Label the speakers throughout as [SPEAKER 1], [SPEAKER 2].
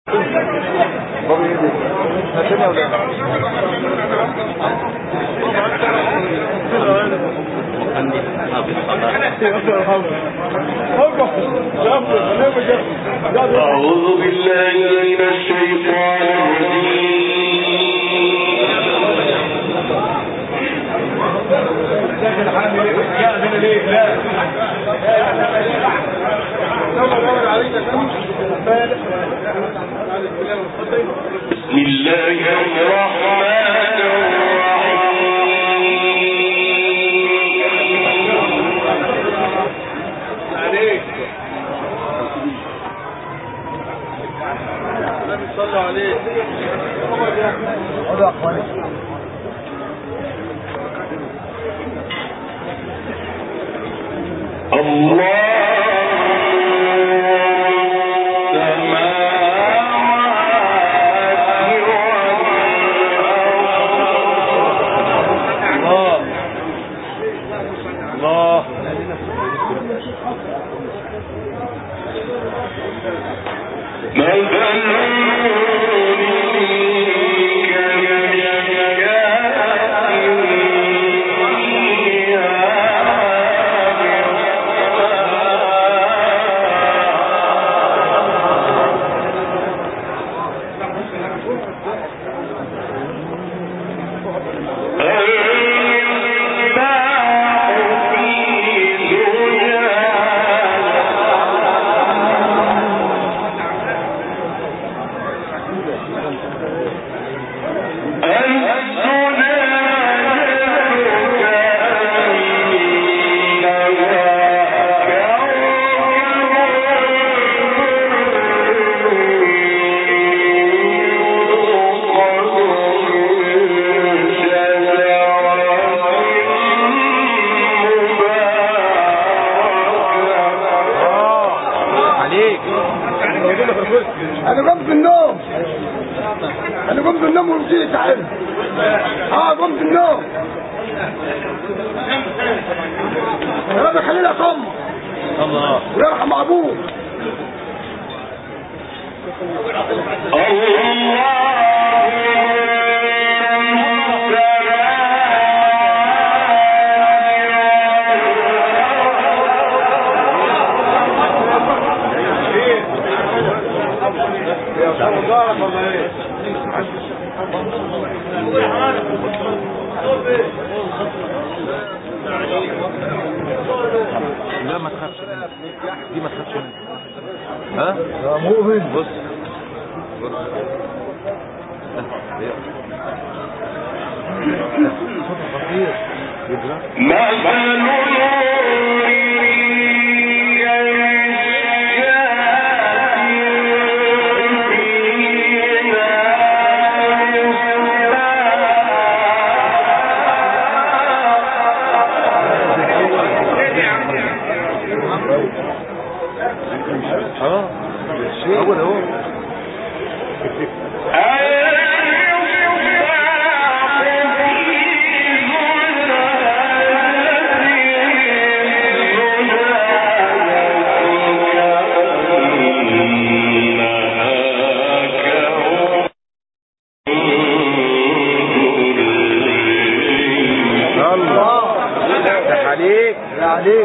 [SPEAKER 1] أعوذ بالله من الشيطان بسم الله الرحمن الرحيم
[SPEAKER 2] صلوا عليه
[SPEAKER 1] الله الله عليك
[SPEAKER 3] انا قمت من النوم انا قمت من النوم ورجيت تعال اه قمت من النوم يا رب خلينا صم
[SPEAKER 1] الله
[SPEAKER 3] ويرحم ابوه
[SPEAKER 1] لا ما تخافش منها دي ما تخافش منها ها
[SPEAKER 3] يا مؤمن
[SPEAKER 1] بص بص خطير يجرى اه اول اهو الله ده عليك
[SPEAKER 3] يا عليك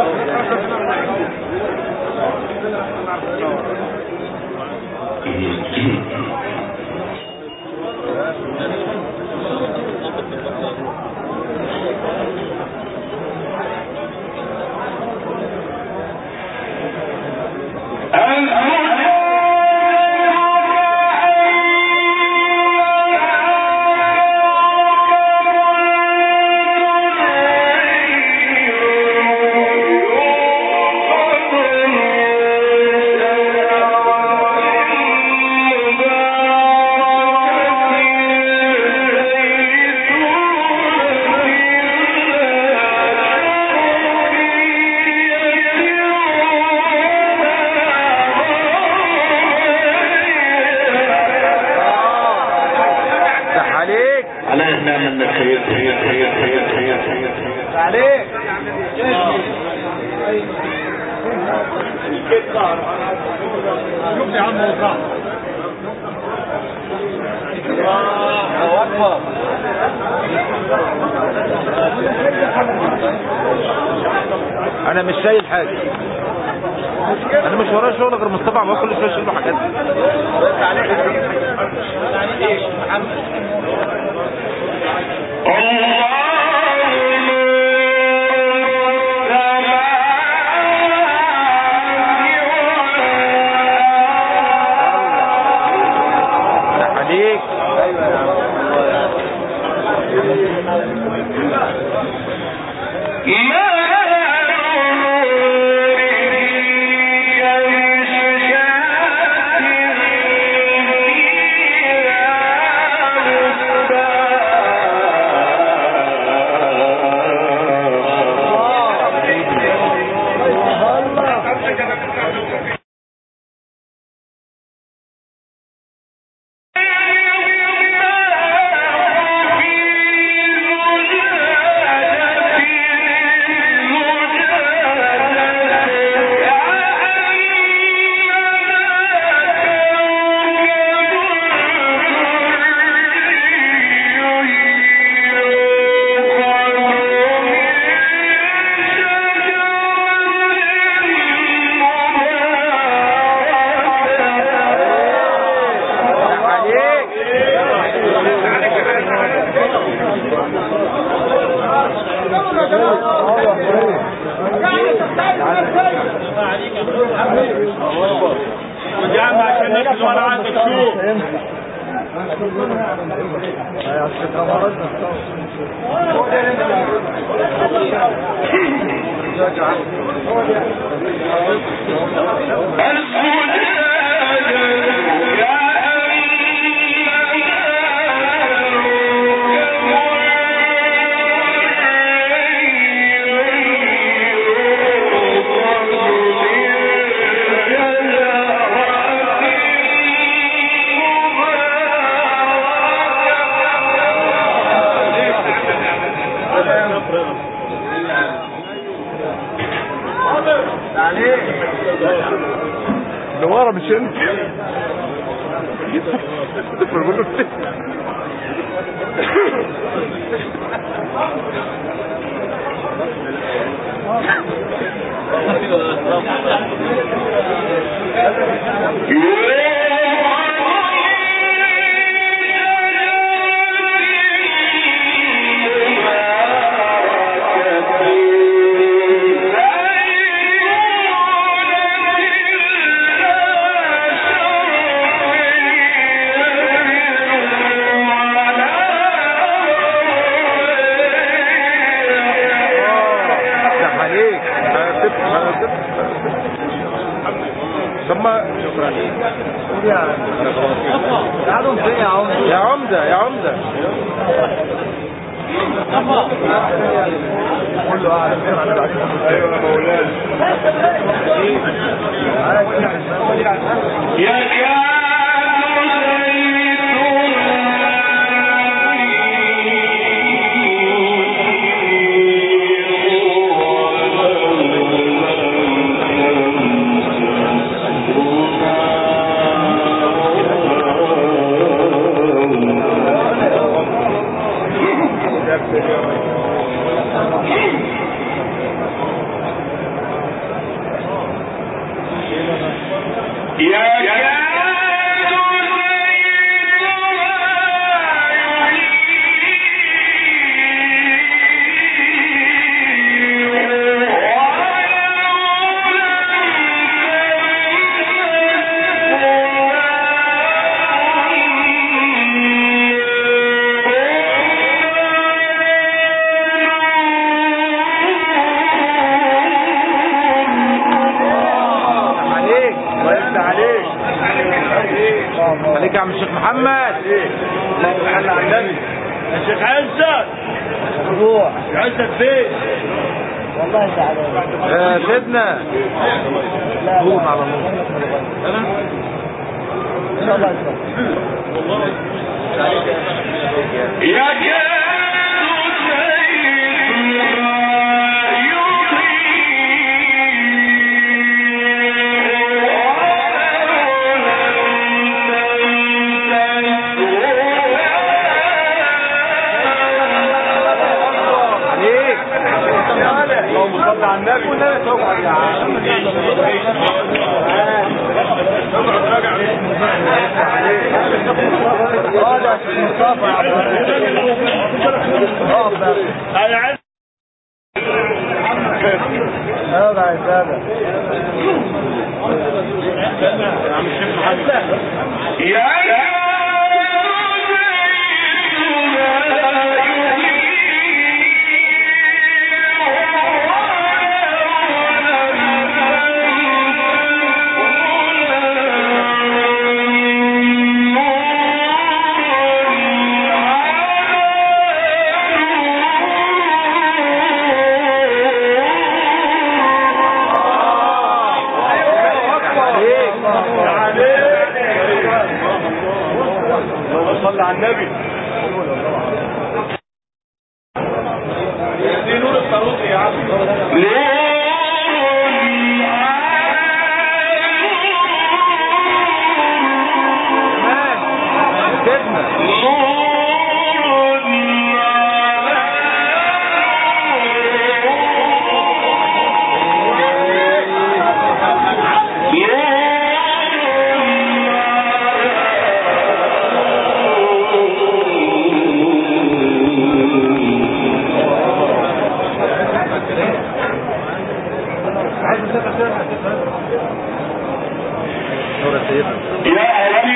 [SPEAKER 1] ده عليك
[SPEAKER 4] على نعم النخيل خير خير خير خير خير
[SPEAKER 1] ده عليك
[SPEAKER 2] شوف يا عم وقع
[SPEAKER 3] مصطفى
[SPEAKER 1] انا مش شايل حاجه انا مش ورايا شغل غير مصطفى عمال كل شويه اشيل له حاجات عليك
[SPEAKER 2] وجامع عشان ناخد ورا عندك شوف
[SPEAKER 3] اللي ورا مش انت بقول له
[SPEAKER 1] افتح عليك ثم يا عمدة يا عمدة
[SPEAKER 3] ايوه يا مولانا
[SPEAKER 1] عليك
[SPEAKER 3] الله يفتح عليك
[SPEAKER 1] عليك يا عم الشيخ محمد
[SPEAKER 3] اللهم صل على النبي
[SPEAKER 2] يا شيخ عزت عزت فين؟
[SPEAKER 1] يا سيدنا قوم على الله
[SPEAKER 4] يا
[SPEAKER 2] انا عايز
[SPEAKER 3] هذا يا سادة
[SPEAKER 2] صلى على النبي دي نور الصاروخ يا عم
[SPEAKER 1] نور سيدنا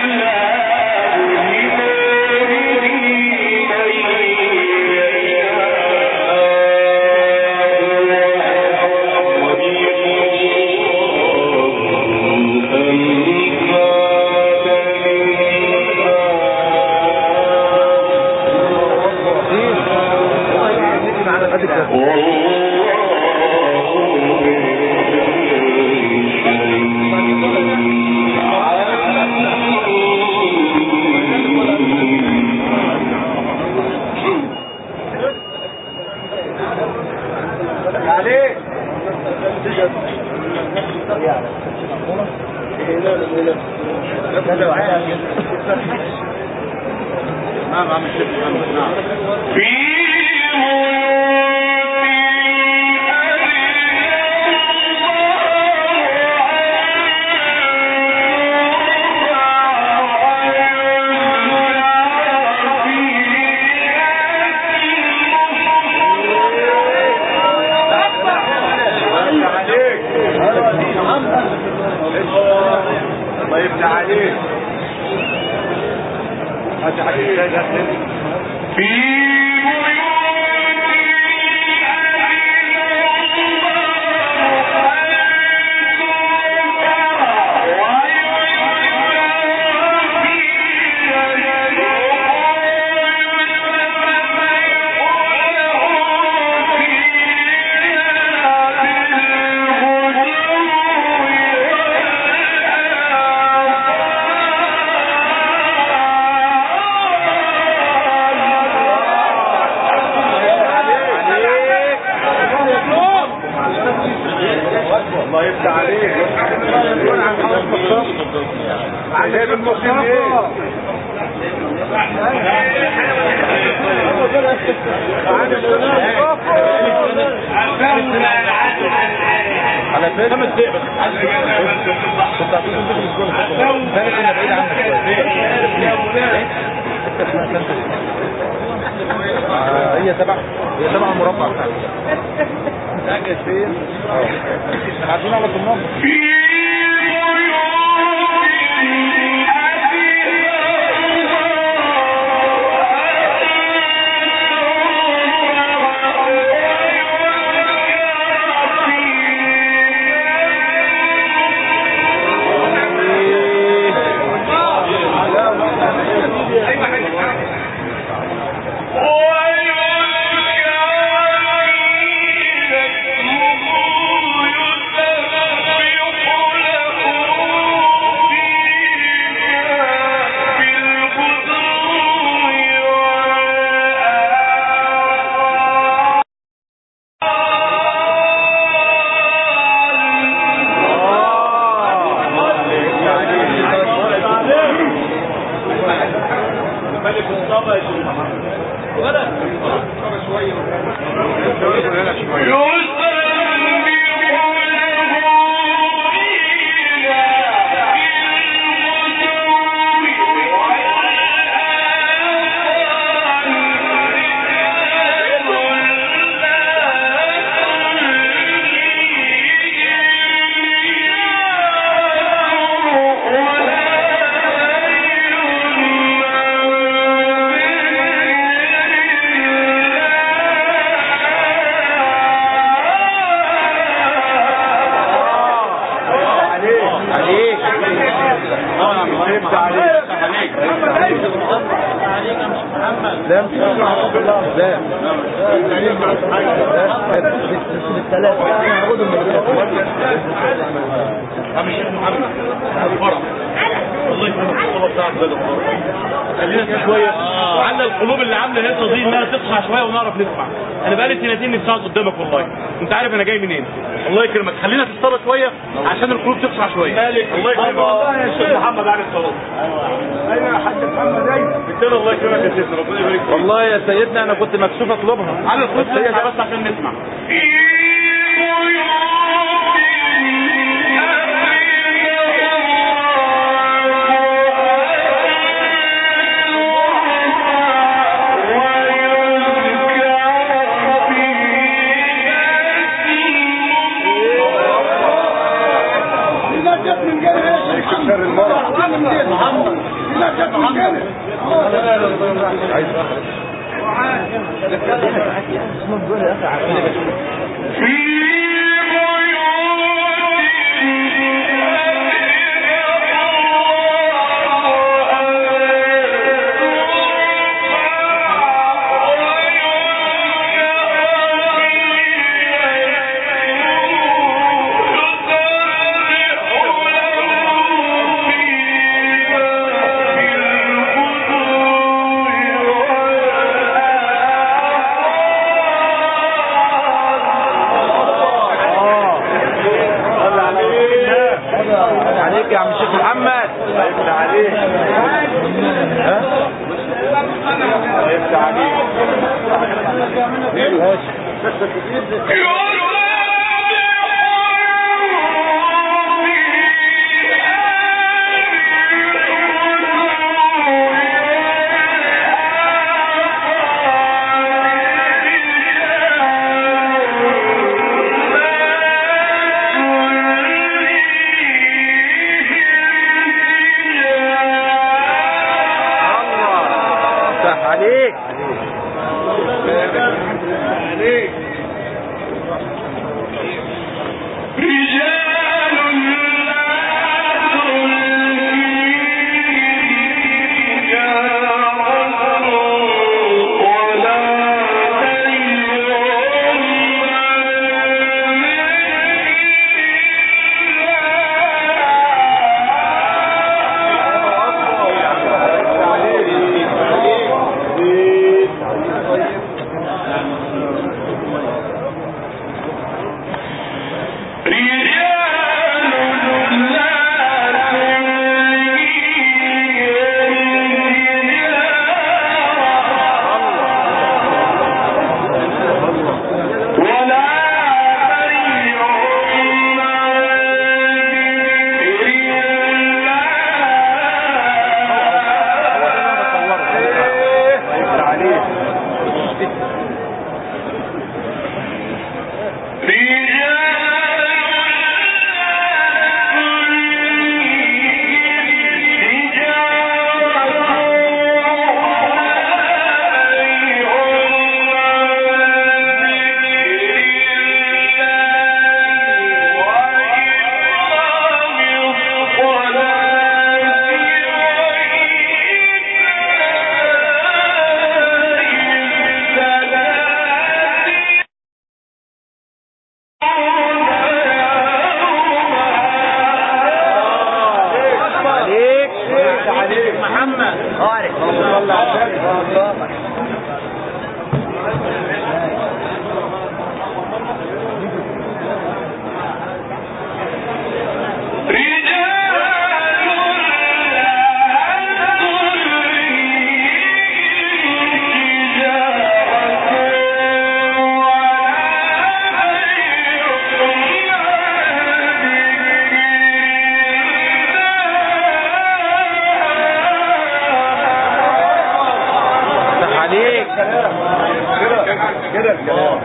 [SPEAKER 2] نعم عم الشيخ محمد نعم عليك الله يفتح عليك هاتي حاجة هاتي الله يفتح عليك عجائب المسلمين
[SPEAKER 1] على فين خمس دقايق بس كنت هتقول انت في الجول ثاني كنا بعيد عنك آه، هي تبع هي تبع المربع بتاعك فين؟ اه عارفين على طماط
[SPEAKER 2] ملك الصبا يا شيخ ولد
[SPEAKER 5] يسبح له فيها
[SPEAKER 1] لا مش محمد الله لا بالثلاث هاخدهم من
[SPEAKER 2] عم الشيخ محمد الفرح والله يكرمك الصلاة بتاعك زي الفرح خلينا فيه شوية وعندنا القلوب اللي عاملة هيصة دي انها تصحى شوية ونعرف نسمع انا بقالي سنتين نفسي اقعد قدامك والله انت عارف انا جاي منين الله يكرمك خلينا في الصلاة شوية عشان القلوب تصحى شوية مالك الله يكرمك والله يا شيخ محمد عارف الصلاة
[SPEAKER 3] ايوه يا حاج محمد ايوه
[SPEAKER 2] بالتالي الله يكرمك يا سيدنا ربنا يبارك فيك
[SPEAKER 1] والله يا سيدنا انا كنت مكسوف اطلبها
[SPEAKER 2] على القلوب تصحى بس عشان نسمع
[SPEAKER 3] لا جت من جنة يا شيخ شر المرض محمد لا جت من جنة
[SPEAKER 1] عليك يا عم الشيخ محمد
[SPEAKER 2] يفتح عليك
[SPEAKER 1] ها
[SPEAKER 2] يفتح عليك
[SPEAKER 1] صح عليك عليك عليك محمد خارج صلى على النبي صح عليك
[SPEAKER 2] كده الكلام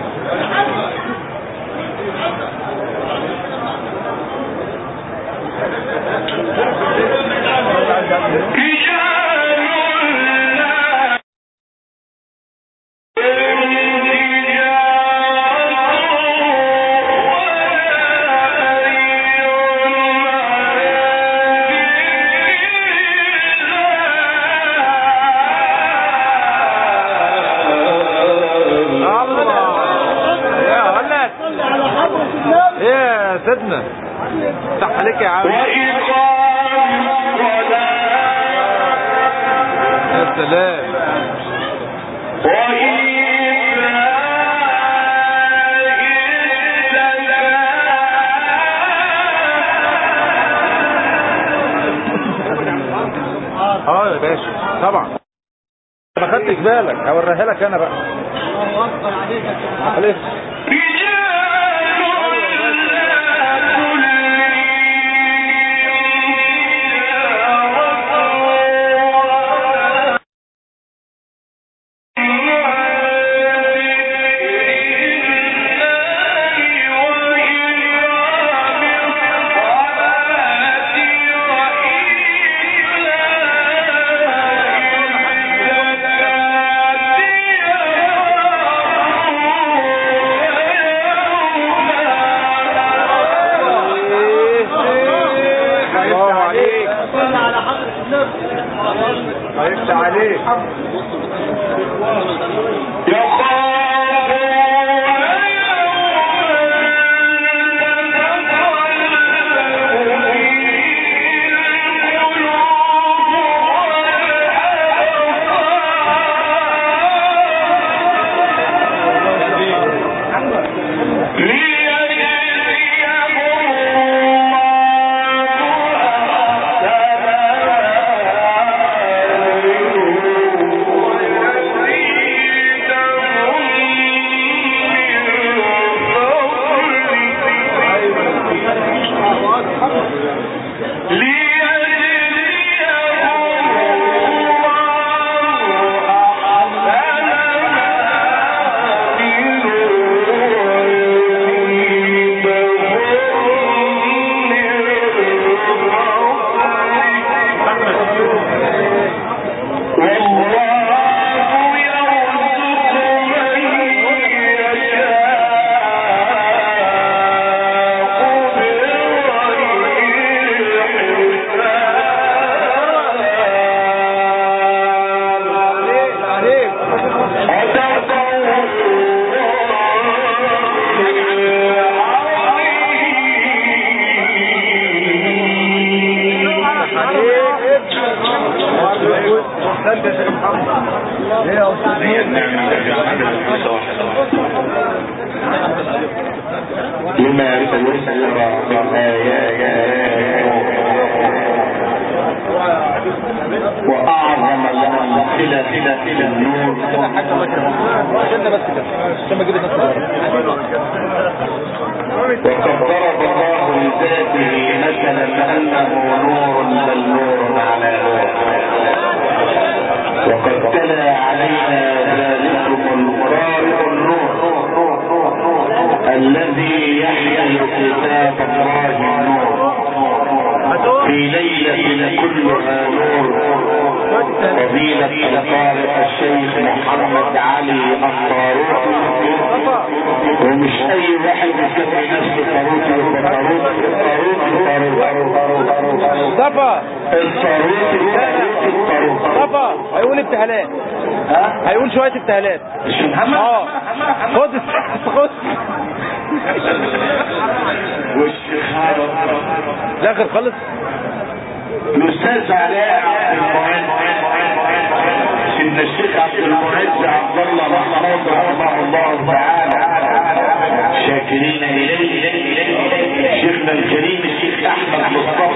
[SPEAKER 5] Yeah.
[SPEAKER 1] يا سلام اه يا باشا طبعا ما خدتش بالك هوريها لك انا بقى خليك الله عليك هيفتح عليك
[SPEAKER 4] لما تيسر بالآيات وأعظم الأمثلة في النور
[SPEAKER 1] عشان بس كده عشان ما اجيب الناس
[SPEAKER 4] وقد ضرب الله لذاته مثلا انه نور بل نور على نور وقد تلا علينا ذلكم القارئ النور الذي يحمل كتاب الله النور في ليلة كلها نور فضيلة القارئ الشيخ محمد علي الطاروسي ومش اي واحد يسمي نفسه طاروسي يبقى طاروسي طاروسي طاروسي
[SPEAKER 1] مصطفى
[SPEAKER 4] الطاروسي الطاروسي الطاروسي
[SPEAKER 1] مصطفى هيقول ابتهالات
[SPEAKER 4] ها؟
[SPEAKER 1] هيقول شويه ابتهالات
[SPEAKER 4] مش محمد؟
[SPEAKER 1] اه خد خد
[SPEAKER 4] والشيخ هذا
[SPEAKER 1] الاخر خالص
[SPEAKER 4] الاستاذ علاء عبد المعز سيدنا الشيخ عبد المعز عبد الله محمود رحمه الله تعالى شاكرين اليه شيخنا الكريم الشيخ احمد مصطفى